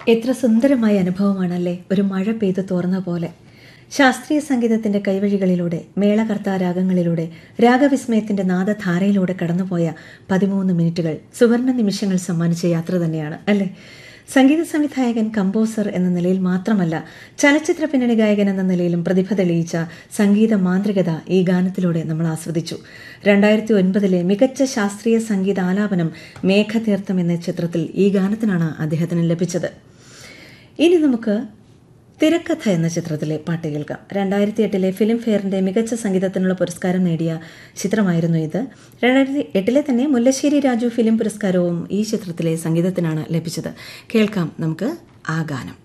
എത്ര സുന്ദരമായ അനുഭവമാണല്ലേ ഒരു മഴ പെയ്തു തോർന്ന പോലെ ശാസ്ത്രീയ സംഗീതത്തിന്റെ കൈവഴികളിലൂടെ മേളകർത്താ രാഗങ്ങളിലൂടെ രാഗവിസ്മയത്തിന്റെ നാദധാരയിലൂടെ കടന്നുപോയ പതിമൂന്ന് മിനിറ്റുകൾ സുവർണ നിമിഷങ്ങൾ സമ്മാനിച്ച യാത്ര തന്നെയാണ് അല്ലേ സംഗീത സംവിധായകൻ കമ്പോസർ എന്ന നിലയിൽ മാത്രമല്ല ചലച്ചിത്ര പിന്നണി ഗായകൻ എന്ന നിലയിലും പ്രതിഭ തെളിയിച്ച സംഗീത മാന്ത്രികത ഈ ഗാനത്തിലൂടെ നമ്മൾ ആസ്വദിച്ചു രണ്ടായിരത്തി ഒൻപതിലെ മികച്ച ശാസ്ത്രീയ സംഗീത ആലാപനം മേഘതീർത്ഥം എന്ന ചിത്രത്തിൽ ഈ ഗാനത്തിനാണ് അദ്ദേഹത്തിന് ലഭിച്ചത് ഇനി നമുക്ക് തിരക്കഥ എന്ന ചിത്രത്തിലെ പാട്ട് കേൾക്കാം രണ്ടായിരത്തി എട്ടിലെ ഫിലിം ഫെയറിന്റെ മികച്ച സംഗീതത്തിനുള്ള പുരസ്കാരം നേടിയ ചിത്രമായിരുന്നു ഇത് രണ്ടായിരത്തി എട്ടിലെ തന്നെ മുല്ലശ്ശേരി രാജു ഫിലിം പുരസ്കാരവും ഈ ചിത്രത്തിലെ സംഗീതത്തിനാണ് ലഭിച്ചത് കേൾക്കാം നമുക്ക് ആ ഗാനം